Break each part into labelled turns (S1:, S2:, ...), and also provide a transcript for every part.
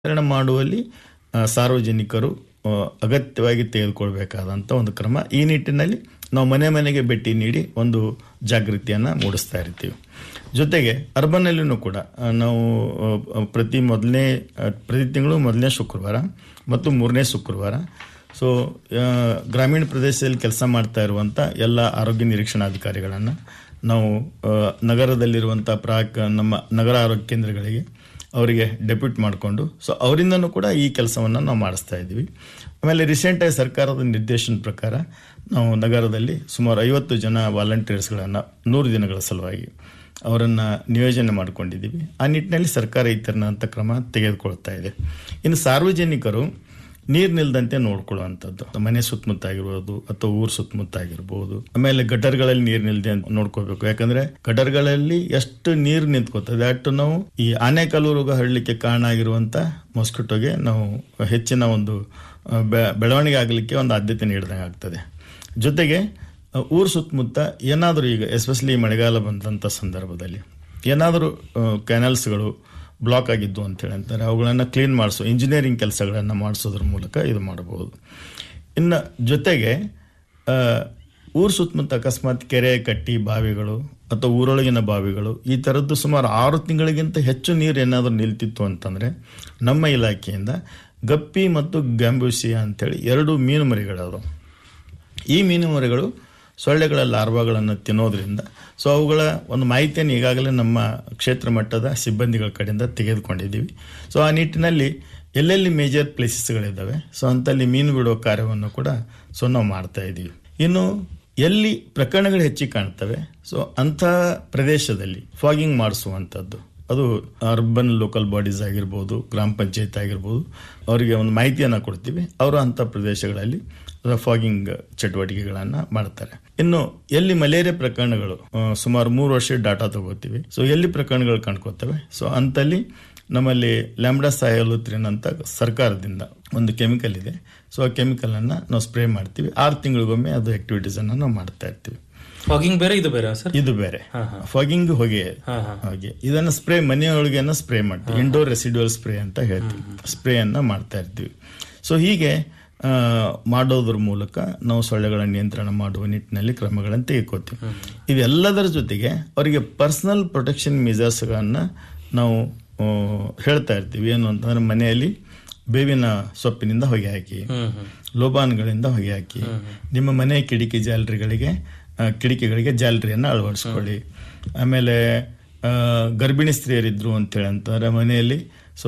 S1: ನಿರ್ವಹಣೆ ಮಾಡುವಲ್ಲಿ ಆ, ಸಾರ್ವಜನಿಕರು ಆ, ಅಗತ್ಯವಾಗಿ ತೆಗೆದುಕೊಳ್ಬೇಕಾದಂಥ ಒಂದು ಕ್ರಮ ಈ ನಿಟ್ಟಿನಲ್ಲಿ ನಾವು ಮನೆ ಮನೆಗೆ ಭೇಟಿ ನೀಡಿ ಒಂದು ಜಾಗೃತಿಯನ್ನು ಮೂಡಿಸ್ತಾ ಇರ್ತೀವಿ ಜೊತೆಗೆ ಅರ್ಬನ್ನಲ್ಲಿನೂ ಕೂಡ ಆ, ನಾವು ಆ, ಪ್ರತಿ ಮೊದಲನೇ ಆ, ಪ್ರತಿ ತಿಂಗಳು ಮೊದಲನೇ ಶುಕ್ರವಾರ ಮತ್ತು ಮೂರನೇ ಶುಕ್ರವಾರ ಸೊ ಆ, ಗ್ರಾಮೀಣ ಪ್ರದೇಶದಲ್ಲಿ ಕೆಲಸ ಮಾಡ್ತಾ ಇರುವಂಥ ಎಲ್ಲ ಆರೋಗ್ಯ ನಿರೀಕ್ಷಣಾಧಿಕಾರಿಗಳನ್ನು ನಾವು ಆ, ನಗರದಲ್ಲಿರುವಂಥ ಪ್ರಾಕ್ ನಮ್ಮ ನಗರ ಆರೋಗ್ಯ ಕೇಂದ್ರಗಳಿಗೆ ಅವರಿಗೆ ಡೆಪ್ಯೂಟ್ ಮಾಡಿಕೊಂಡು ಸೊ ಅವರಿಂದನೂ ಕೂಡ ಈ ಕೆಲಸವನ್ನು ನಾವು ಮಾಡಿಸ್ತಾ ಇದ್ದೀವಿ ಆಮೇಲೆ ರೀಸೆಂಟಾಗಿ ಸರ್ಕಾರದ ನಿರ್ದೇಶನ ಪ್ರಕಾರ ನಾವು ನಗರದಲ್ಲಿ ಸುಮಾರು ಐವತ್ತು ಜನ ವಾಲಂಟಿಯರ್ಸ್ಗಳನ್ನು ನೂರು ದಿನಗಳ ಸಲುವಾಗಿ ಅವರನ್ನು ನಿಯೋಜನೆ ಮಾಡಿಕೊಂಡಿದ್ದೀವಿ ಆ ನಿಟ್ಟಿನಲ್ಲಿ ಸರ್ಕಾರ ಈ ತೆರನಾದಂಥ ಕ್ರಮ ತೆಗೆದುಕೊಳ್ತಾ ಇದೆ ಇನ್ನು ಸಾರ್ವಜನಿಕರು ನೀರು ನಿಲ್ದಂತೆ ನೋಡ್ಕೊಳ್ಳುವಂಥದ್ದು ಮನೆ ಸುತ್ತಮುತ್ತ ಆಗಿರ್ಬೋದು ಅಥವಾ ಊರ್ ಸುತ್ತಮುತ್ತ ಆಗಿರ್ಬೋದು ಆಮೇಲೆ ಗಟರ್ಗಳಲ್ಲಿ ನೀರು ನಿಲ್ದೆ ನೋಡ್ಕೋಬೇಕು ಯಾಕಂದ್ರೆ ಗಟರ್ಗಳಲ್ಲಿ ಎಷ್ಟು ನೀರು ನಿಂತ್ಕೋತದೆ ಅಷ್ಟು ನಾವು ಈ ಆನೆಕಲ್ಲು ರೋಗ ಹರಡಲಿಕ್ಕೆ ಕಾರಣ ಆಗಿರುವಂತ ಮೊಸ್ಕಿಟೋಗೆ ನಾವು ಹೆಚ್ಚಿನ ಒಂದು ಆ, ಬೆ- ಬೆಳವಣಿಗೆ ಆಗಲಿಕ್ಕೆ ಒಂದು ಆದ್ಯತೆ ನೀಡಿದಂಗೆ ಆಗ್ತದೆ ಜೊತೆಗೆ ಆ, ಊರ್ ಸುತ್ತಮುತ್ತ ಏನಾದರೂ ಈಗ ಎಸ್ಪೆಷಲಿ ಮಳೆಗಾಲ ಬಂದಂಥ ಸಂದರ್ಭದಲ್ಲಿ ಏನಾದರೂ ಕೆನಲ್ಸ್ಗಳು ಬ್ಲಾಕ್ ಆಗಿದ್ದು ಅಂತೇಳಿ ಅಂತಾರೆ ಅವುಗಳನ್ನು ಕ್ಲೀನ್ ಮಾಡಿಸೋ ಇಂಜಿನಿಯರಿಂಗ್ ಕೆಲಸಗಳನ್ನು ಮಾಡಿಸೋದ್ರ ಮೂಲಕ ಇದು ಮಾಡಬಹುದು ಇನ್ನು ಜೊತೆಗೆ ಆ, ಊರ್ ಸುತ್ತಮುತ್ತ ಅಕಸ್ಮಾತ್ ಕೆರೆ ಕಟ್ಟಿ ಬಾವಿಗಳು ಅಥವಾ ಊರೊಳಗಿನ ಬಾವಿಗಳು ಈ ಥರದ್ದು ಸುಮಾರು ಆರು ತಿಂಗಳಿಗಿಂತ ಹೆಚ್ಚು ನೀರು ಏನಾದರೂ ನಿಲ್ತಿತ್ತು ಅಂತಂದರೆ ನಮ್ಮ ಇಲಾಖೆಯಿಂದ ಗಪ್ಪಿ ಮತ್ತು ಗ್ಯಾಂಬೂಸಿಯಾ ಅಂತೇಳಿ ಎರಡು ಮೀನು ಮರಿಗಳವು ಈ ಮೀನು ಮರಿಗಳು ಸೊಳ್ಳೆಗಳ ಲಾರ್ವಾಗಳನ್ನು ತಿನ್ನೋದ್ರಿಂದ ಸೊ ಅವುಗಳ ಒಂದು ಮಾಹಿತಿಯನ್ನು ಈಗಾಗಲೇ ನಮ್ಮ ಕ್ಷೇತ್ರ ಮಟ್ಟದ ಸಿಬ್ಬಂದಿಗಳ ಕಡೆಯಿಂದ ತೆಗೆದುಕೊಂಡಿದ್ದೀವಿ ಸೊ ಆ ನಿಟ್ಟಿನಲ್ಲಿ ಎಲ್ಲೆಲ್ಲಿ ಮೇಜರ್ ಪ್ಲೇಸಸ್ಗಳಿದ್ದಾವೆ ಸೊ ಅಂತಲ್ಲಿ ಮೀನು ಬಿಡೋ ಕಾರ್ಯವನ್ನು ಕೂಡ ಸೊ ನಾವು ಮಾಡ್ತಾ ಇದ್ದೀವಿ ಇನ್ನು ಎಲ್ಲಿ ಪ್ರಕರಣಗಳು ಹೆಚ್ಚಿಗೆ ಕಾಣ್ತವೆ ಸೊ ಅಂಥ ಪ್ರದೇಶದಲ್ಲಿ ಫಾಗಿಂಗ್ ಮಾಡಿಸುವಂಥದ್ದು ಅದು ಅರ್ಬನ್ ಲೋಕಲ್ ಬಾಡೀಸ್ ಆಗಿರ್ಬೋದು ಗ್ರಾಮ ಪಂಚಾಯತ್ ಆಗಿರ್ಬೋದು ಅವರಿಗೆ ಒಂದು ಮಾಹಿತಿಯನ್ನು ಕೊಡ್ತೀವಿ ಅವರು ಅಂಥ ಪ್ರದೇಶಗಳಲ್ಲಿ ಫಾಗಿಂಗ್ ಚಟುವಟಿಕೆಗಳನ್ನು ಮಾಡ್ತಾರೆ ಇನ್ನು ಎಲ್ಲಿ ಮಲೇರಿಯಾ ಪ್ರಕರಣಗಳು ಆ, ಸುಮಾರು ಮೂರು ವರ್ಷ ಡಾಟಾ ತಗೋತೀವಿ ಸೊ ಎಲ್ಲಿ ಪ್ರಕರಣಗಳು ಕಂಡ್ಕೋತವೆ ಸೊ ಅಂತಲ್ಲಿ ನಮ್ಮಲ್ಲಿ ಲ್ಯಾಂಬ್ಡಾ ಸಾಯಲುತ್ರಿನ್ ಅಂತ ಸರ್ಕಾರದಿಂದ ಒಂದು ಕೆಮಿಕಲ್ ಇದೆ ಸೊ ಆ ಕೆಮಿಕಲನ್ನು ನಾವು ಸ್ಪ್ರೇ ಮಾಡ್ತೀವಿ ಆರು ತಿಂಗಳಿಗೊಮ್ಮೆ ಅದು ಆಕ್ಟಿವಿಟೀಸನ್ನು ನಾವು ಮಾಡ್ತಾ ಇರ್ತೀವಿ
S2: ಫಾಗಿಂಗ್ ಬೇರೆ ಇದು ಬೇರೆ ಸರ್
S1: ಇದು ಬೇರೆ ಫಾಗಿಂಗ್ ಹೊಗೆ ಹಾಗೆ ಇದನ್ನ ಸ್ಪ್ರೇ ಮನೆಯೊಳಗೆನ ಸ್ಪ್ರೇ ಮಾಡ್ತೀವಿ ಇಂಡೋರ್ ರೆಸಿಡ್ಯೂಯಲ್ ಸ್ಪ್ರೇ ಅಂತ ಹೇಳ್ತೀವಿ ಸ್ಪ್ರೇ ಅನ್ನ ಮಾಡ್ತಾ ಇರ್ತೀವಿ ಸೊ ಹೀಗೆ ಆ, ಮಾಡೋದ್ರ ಮೂಲಕ ನಾವು ಸೊಳ್ಳೆಗಳ ನಿಯಂತ್ರಣ ಮಾಡುವ ನಿಟ್ಟಿನಲ್ಲಿ ಕ್ರಮಗಳನ್ನು ತೆಗೆದುಕೋತೀವಿ ಇವೆಲ್ಲದರ ಜೊತೆಗೆ ಅವರಿಗೆ ಪರ್ಸನಲ್ ಪ್ರೊಟೆಕ್ಷನ್ ಮೆಜರ್ಸ್ಗಳನ್ನು ನಾವು ಆ, ಹೇಳ್ತಾ ಇರ್ತೀವಿ ಏನು ಅಂತಂದ್ರೆ ಮನೆಯಲ್ಲಿ ಬೇವಿನ ಸೊಪ್ಪಿನಿಂದ ಹೊಗೆ ಹಾಕಿ ಲೋಬಾನ್ಗಳಿಂದ ಹೊಗೆ ಹಾಕಿ ನಿಮ್ಮ ಮನೆ ಕಿಟಕಿ ಜಾಲರಿಗಳಿಗೆ ಆ, ಕಿಟಕಿಗಳಿಗೆ ಜಾಲರಿಯನ್ನು ಅಳವಡಿಸ್ಕೊಳ್ಳಿ ಆಮೇಲೆ ಆ, ಗರ್ಭಿಣಿ ಸ್ತ್ರೀಯರಿದ್ರು ಅಂತೇಳಿ ಅಂತಾರೆ ಮನೆಯಲ್ಲಿ ಸೊ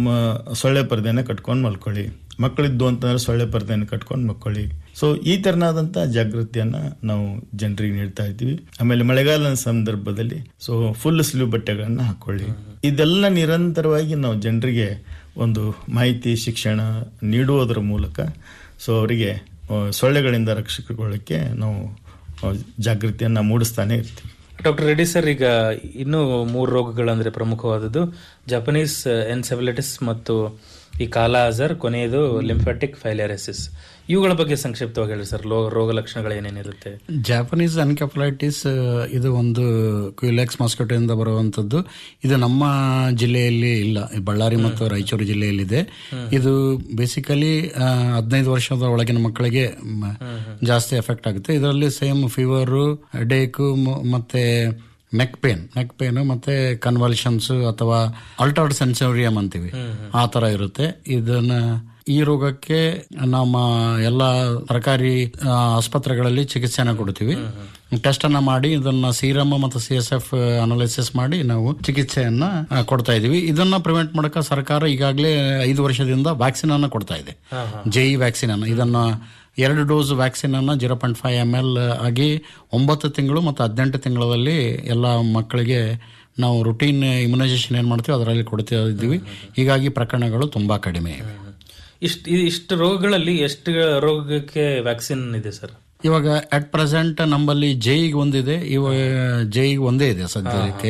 S1: ಸೊಳ್ಳೆ ಪರ್ದೆನ ಕಟ್ಕೊಂಡು ಮಲ್ಕೊಳ್ಳಿ ಮಕ್ಕಳಿದ್ದು ಅಂತಂದ್ರೆ ಸೊಳ್ಳೆ ಪರ್ದೆಯನ್ನು ಕಟ್ಕೊಂಡು ಮಲ್ಕೊಳ್ಳಿ ಸೊ ಈ ತೆರನಾದಂಥ ಜಾಗೃತಿಯನ್ನ ನಾವು ಜನರಿಗೆ ನೀಡ್ತಾ ಇದ್ದೀವಿ ಆಮೇಲೆ ಮಳೆಗಾಲದ ಸಂದರ್ಭದಲ್ಲಿ ಸೊ ಫುಲ್ ಸ್ಲೀವ್ ಬಟ್ಟೆಗಳನ್ನ ಹಾಕೊಳ್ಳಿ ಇದೆಲ್ಲ ನಿರಂತರವಾಗಿ ನಾವು ಜನರಿಗೆ ಒಂದು ಮಾಹಿತಿ ಶಿಕ್ಷಣ ನೀಡುವುದರ ಮೂಲಕ ಸೊ ಅವರಿಗೆ ಆ, ಸೊಳ್ಳೆಗಳಿಂದ ರಕ್ಷಿಸಿಕೊಳ್ಳಕ್ಕೆ ನಾವು ಆ, ಜಾಗೃತಿಯನ್ನ ಮೂಡಿಸ್ತಾನೆ ಇರ್ತೀವಿ
S2: ಡಾಕ್ಟರ್ ರೆಡ್ಡಿ ಸರ್ ಈಗ ಇನ್ನೂ ಮೂರು ರೋಗಗಳಂದ್ರೆ ಪ್ರಮುಖವಾದದ್ದು ಜಪನೀಸ್ ಎನ್ಸೆಫಲೈಟಿಸ್ ಮತ್ತು ಈ ಕಾಲಾ ಅಜರ್ ಕೊನೆಯದು ಲಿಂಫಾಟಿಕ್ ಫೈಲೇರಸಿಸ್ ಇವುಗಳ ಬಗ್ಗೆ ಸಂಕ್ಷಿಪ್ತವಾಗಿ ಹೇಳಿ ಸರ್ ಲೋ ರೋಗ ಲಕ್ಷಣಗಳು ಏನೇನಿರುತ್ತೆ
S3: ಜಾಪನೀಸ್ ಅನ್ಕೆಫಲೈಟಿಸ್ ಇದು ಒಂದು ಕ್ಯೂಲೆಕ್ಸ್ ಮಾಸ್ಕಿಟೋಯಿಂದ ಬರುವಂತದ್ದು ಇದು ನಮ್ಮ ಜಿಲ್ಲೆಯಲ್ಲಿ ಇಲ್ಲ ಈ ಬಳ್ಳಾರಿ ಮತ್ತು ರಾಯಚೂರು ಜಿಲ್ಲೆಯಲ್ಲಿದೆ ಇದು ಬೇಸಿಕಲಿ ಹದಿನೈದು ವರ್ಷದ ಒಳಗಿನ ಮಕ್ಕಳಿಗೆ ಮ, ಜಾಸ್ತಿ ಎಫೆಕ್ಟ್ ಆಗುತ್ತೆ ಇದರಲ್ಲಿ ಸೇಮ್ ಫೀವರು ಹೆಡೇಕು ಮತ್ತೆ ನೆಕ್ ಪೇನ್ ನೆಕ್ ಪೇನ್ ಮತ್ತೆ ಕನ್ವಲ್ಷನ್ಸ್ ಅಥವಾ ಅಲ್ಟರ್ಡ್ ಸೆನ್ಸೋರಿಯಂ ಅಂತೀವಿ ಆ ತರ ಇರುತ್ತೆ ಇದನ್ನ ಈ ರೋಗಕ್ಕೆ ನಮ್ಮ ಎಲ್ಲ ಸರ್ಕಾರಿ ಆ, ಆಸ್ಪತ್ರೆಗಳಲ್ಲಿ ಚಿಕಿತ್ಸೆನ ಕೊಡ್ತೀವಿ ಟೆಸ್ಟ್ ಅನ್ನ ಮಾಡಿ ಇದನ್ನ ಸೀರಮ್ ಮತ್ತು ಸಿ ಎಸ್ ಎಫ್ ಅನಾಲಿಸಿಸ್ ಮಾಡಿ ನಾವು ಚಿಕಿತ್ಸೆಯನ್ನ ಆ, ಕೊಡ್ತಾ ಇದೀವಿ ಇದನ್ನ ಪ್ರಿವೆಂಟ್ ಮಾಡಕ ಸರ್ಕಾರ ಈಗಾಗಲೇ ಐದು ವರ್ಷದಿಂದ ವ್ಯಾಕ್ಸಿನ್ ಅನ್ನ ಕೊಡ್ತಾ ಇದೆ ಜೈ ವ್ಯಾಕ್ಸಿನ್ ಅನ್ನ ಇದನ್ನ ಎರಡು ಡೋಸ್ ವ್ಯಾಕ್ಸಿನ್ ಅನ್ನ zero point five M L ಆಗಿ ಒಂಬತ್ತು ತಿಂಗಳು ಮತ್ತು ಹದಿನೆಂಟು ತಿಂಗಳಲ್ಲಿ ಎಲ್ಲ ಮಕ್ಕಳಿಗೆ ನಾವು ರುಟೀನ್ ಇಮ್ಯುನೈಸೇಷನ್ ಏನ್ ಮಾಡ್ತೀವಿ ಅದರಲ್ಲಿ ಕೊಡ್ತಾ ಇದ್ದೀವಿ ಹೀಗಾಗಿ ಪ್ರಕರಣಗಳು ತುಂಬಾ ಕಡಿಮೆ ಇವೆ
S2: ಇಷ್ಟು ಇಷ್ಟು ರೋಗಗಳಲ್ಲಿ ಎಷ್ಟು ರೋಗಕ್ಕೆ ವ್ಯಾಕ್ಸಿನ್ ಇದೆ ಸರ್
S3: ಇವಾಗ ಅಟ್ ಪ್ರೆಸೆಂಟ್ ನಮ್ಮಲ್ಲಿ ಜೈಗೆ ಒಂದಿದೆ ಇವಾಗ ಜೈಗೆ ಒಂದೇ ಇದೆ ಸದ್ಯಕ್ಕೆ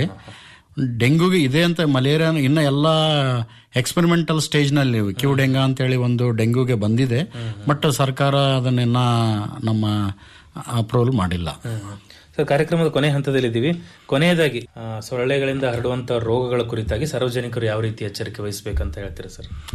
S3: ಡೆಂಗುಗೆ ಇದೆ ಅಂತ ಮಲೇರಿಯಾ ಇನ್ನ ಎಲ್ಲ ಎಕ್ಸ್ಪೆರಿಮೆಂಟಲ್ ಸ್ಟೇಜ್ ನಲ್ಲಿ ಕ್ಯೂ ಡೆಂಗಾ ಅಂತೇಳಿ ಒಂದು ಡೆಂಗುಗೆ ಬಂದಿದೆ ಬಟ್ ಸರ್ಕಾರ ಅದನ್ನೆನ್ನ ನಮ್ಮ ಅಪ್ರೂವಲ್ ಮಾಡಿಲ್ಲ
S2: ಸರ್ ಕಾರ್ಯಕ್ರಮದ ಕೊನೆ ಹಂತದಲ್ಲಿದ್ದೀವಿ ಕೊನೆಯದಾಗಿ ಆ, ಸೊಳ್ಳೆಗಳಿಂದ ಹರಡುವಂತಹ ರೋಗಗಳ ಕುರಿತಾಗಿ ಸಾರ್ವಜನಿಕರು ಯಾವ ರೀತಿ ಎಚ್ಚರಿಕೆ ವಹಿಸಬೇಕಂತ ಹೇಳ್ತೀರಾ ಸರ್